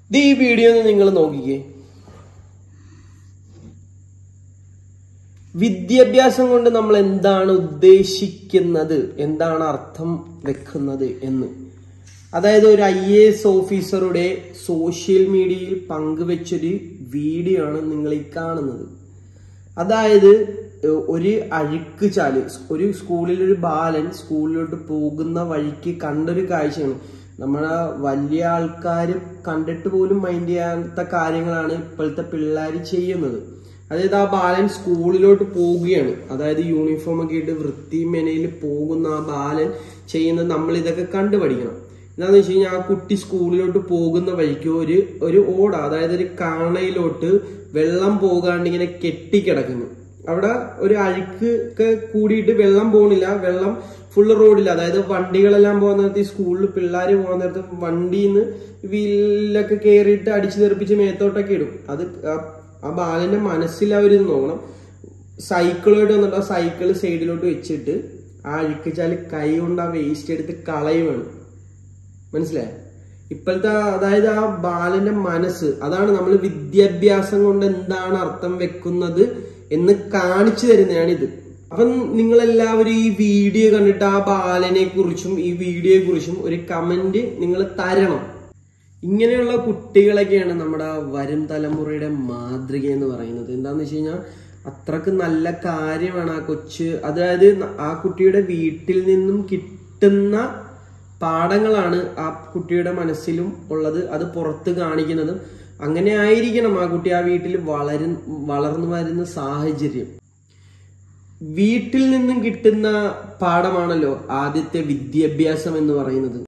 ഇത് ഈ വീഡിയോ ഒന്ന് നിങ്ങൾ നോക്കിക്കേ വിദ്യാഭ്യാസം കൊണ്ട് നമ്മൾ എന്താണ് ഉദ്ദേശിക്കുന്നത് എന്താണ് അർത്ഥം വെക്കുന്നത് എന്ന് അതായത് ഒരു ഐ എ എസ് ഓഫീസറുടെ സോഷ്യൽ മീഡിയയിൽ പങ്കുവെച്ചൊരു വീഡിയോ ആണ് നിങ്ങൾ ഈ കാണുന്നത് അതായത് ഏഹ്, ഒരു അഴുക്ക് ചാല് ഒരു സ്കൂളിൽ ഒരു ബാലൻ സ്കൂളിലോട്ട് പോകുന്ന വഴിക്ക് കണ്ടൊരു കാഴ്ചയാണ് നമ്മളെ വലിയ ആൾക്കാർ കണ്ടിട്ട് പോലും മൈൻഡ് ചെയ്യാത്ത കാര്യങ്ങളാണ് ഇപ്പോഴത്തെ പിള്ളേർ ചെയ്യുന്നത് അതായത് ആ ബാലൻ സ്കൂളിലോട്ട് പോവുകയാണ് അതായത് യൂണിഫോം ഒക്കെ ഇട്ട് വൃത്തി മെനയിൽ പോകുന്ന ആ ബാലൻ ചെയ്യുന്നത് നമ്മൾ ഇതൊക്കെ കണ്ടു പഠിക്കണം എന്താന്ന് വെച്ച് കഴിഞ്ഞാൽ ആ കുട്ടി സ്കൂളിലോട്ട് പോകുന്ന വഴിക്ക് ഒരു ഒരു ഓട അതായത് ഒരു കാണയിലോട്ട് വെള്ളം പോകാണ്ട് ഇങ്ങനെ കെട്ടിക്കിടക്കുന്നു അവിടെ ഒരു അഴുക്ക് ഒക്കെ കൂടിയിട്ട് വെള്ളം പോണില്ല വെള്ളം ഫുള്ള് റോഡില്ല അതായത് വണ്ടികളെല്ലാം പോകുന്ന നേരത്ത് ഈ സ്കൂളിൽ പിള്ളേർ പോകുന്ന നേരത്ത് വണ്ടിയിൽ നിന്ന് വീലൊക്കെ കയറിയിട്ട് അടിച്ചു തെറിപ്പിച്ച് മേത്തോട്ടൊക്കെ ഇടും അത് ആ- ആ ബാലന്റെ മനസ്സിൽ അവരിത് നോക്കണം സൈക്കിളോട്ട് വന്നിട്ട് ആ സൈക്കിൾ സൈഡിലോട്ട് വെച്ചിട്ട് ആ അഴുക്കിച്ചാല് കൈ കൊണ്ട് ആ വേസ്റ്റ് എടുത്ത് കളയുവാണ് മനസ്സിലായ ഇപ്പോഴത്തെ അതായത് ആ ബാലന്റെ മനസ്സ് അതാണ് നമ്മൾ വിദ്യാഭ്യാസം കൊണ്ട് എന്താണ് അർത്ഥം വെക്കുന്നത് എന്ന് കാണിച്ചു തരുന്നതാണ് ഇത് അപ്പം നിങ്ങൾ എല്ലാവരും ഈ വീഡിയോ കണ്ടിട്ട് ആ ബാലനെ കുറിച്ചും ഈ വീഡിയോയെ കുറിച്ചും ഒരു കമന്റ് നിങ്ങൾ തരണം ഇങ്ങനെയുള്ള കുട്ടികളൊക്കെയാണ് നമ്മുടെ വരും തലമുറയുടെ മാതൃക എന്ന് പറയുന്നത് എന്താന്ന് വെച്ച് കഴിഞ്ഞാൽ അത്രക്ക് നല്ല കാര്യമാണ് ആ കൊച്ച് അതായത് ആ കുട്ടിയുടെ വീട്ടിൽ നിന്നും കിട്ടുന്ന പാഠങ്ങളാണ് ആ കുട്ടിയുടെ മനസ്സിലും ഉള്ളത് അത് പുറത്ത് കാണിക്കുന്നതും അങ്ങനെ ആയിരിക്കണം ആ കുട്ടി ആ വീട്ടിൽ വളരു വളർന്നു വരുന്ന സാഹചര്യം വീട്ടിൽ നിന്നും കിട്ടുന്ന പാഠമാണല്ലോ ആദ്യത്തെ വിദ്യാഭ്യാസം എന്ന് പറയുന്നത്